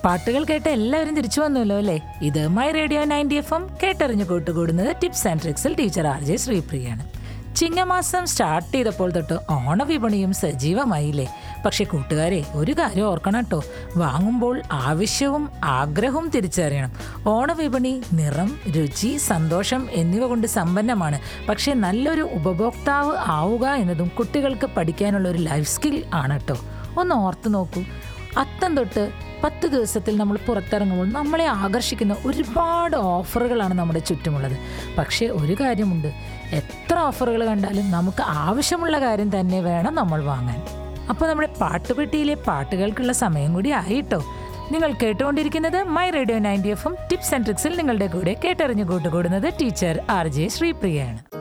പാട്ടുകൾ കേട്ട് എല്ലാവരും തിരിച്ചു വന്നല്ലോ അല്ലേ ഇത് my radio ninety F M കേട്ടറിഞ്ഞു കൂട്ടുകൂടുന്നത് ടിപ്സ് ആൻഡ് ട്രിക്സിൽ ടീച്ചർ ആർ ജെ ശ്രീപ്രിയാണ് ചിങ്ങമാസം സ്റ്റാർട്ട് ചെയ്തപ്പോൾ തൊട്ട് ഓണവിപണിയും സജീവമായില്ലേ പക്ഷെ കൂട്ടുകാരെ ഒരു കാര്യം ഓർക്കണം കേട്ടോ വാങ്ങുമ്പോൾ ആവശ്യവും ആഗ്രഹവും തിരിച്ചറിയണം ഓണവിപണി നിറം രുചി സന്തോഷം എന്നിവ കൊണ്ട് സമ്പന്നമാണ് പക്ഷേ നല്ലൊരു ഉപഭോക്താവ് ആവുക എന്നതും കുട്ടികൾക്ക് പഠിക്കാനുള്ള ഒരു ലൈഫ് സ്കിൽ ആണ് കേട്ടോ ഒന്ന് ഓർത്ത് നോക്കൂ അത്തം തൊട്ട് പത്ത് ദിവസത്തിൽ നമ്മൾ പുറത്തിറങ്ങുമ്പോൾ നമ്മളെ ആകർഷിക്കുന്ന ഒരുപാട് ഓഫറുകളാണ് നമ്മുടെ ചുറ്റുമുള്ളത് പക്ഷേ ഒരു കാര്യമുണ്ട് എത്ര ഓഫറുകൾ കണ്ടാലും നമുക്ക് ആവശ്യമുള്ള കാര്യം തന്നെ വേണം നമ്മൾ വാങ്ങാൻ അപ്പോൾ നമ്മുടെ പാട്ടുപെട്ടിയിലെ പാട്ടുകൾക്കുള്ള സമയം കൂടി ആയിട്ടോ നിങ്ങൾ കേട്ടുകൊണ്ടിരിക്കുന്നത് മൈ റേഡിയോ നയൻറ്റി എഫും ടിപ്സ് ആൻഡ് ട്രിക്സിൽ നിങ്ങളുടെ കൂടെ കേട്ടറിഞ്ഞു കൂട്ടുകൂടുന്നത് ടീച്ചർ ആർ ജെ ശ്രീപ്രിയയാണ്